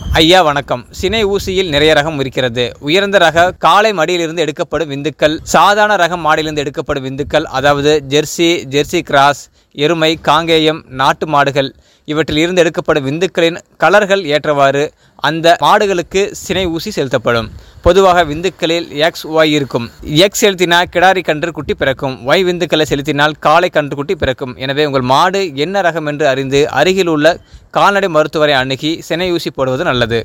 ஐயா வணக்கம் சினை ஊசியில் நிறைய ரகம் இருக்கிறது உயர்ந்த ரக காளை மடியிலிருந்து எடுக்கப்படும் விந்துக்கள் சாதாரண ரகம் மாடியிலிருந்து எடுக்கப்படும் விந்துக்கள் அதாவது ஜெர்சி ஜெர்சி கிராஸ் எருமை காங்கேயம் நாட்டு மாடுகள் இவற்றில் இருந்து எடுக்கப்படும் விந்துக்களின் கலர்கள் ஏற்றவாறு அந்த மாடுகளுக்கு சினை ஊசி செலுத்தப்படும் பொதுவாக விந்துக்களில் எக்ஸ் ஒய் இருக்கும் எக்ஸ் செலுத்தினால் கிடாரி கன்று குட்டி பிறக்கும் ஒய் விந்துக்களை செலுத்தினால் காளை கன்று குட்டி பிறக்கும் எனவே உங்கள் மாடு என்ன ரகம் என்று அறிந்து அருகில் உள்ள கால்நடை மருத்துவரை அணுகி சினை ஊசி போடுவது நல்லது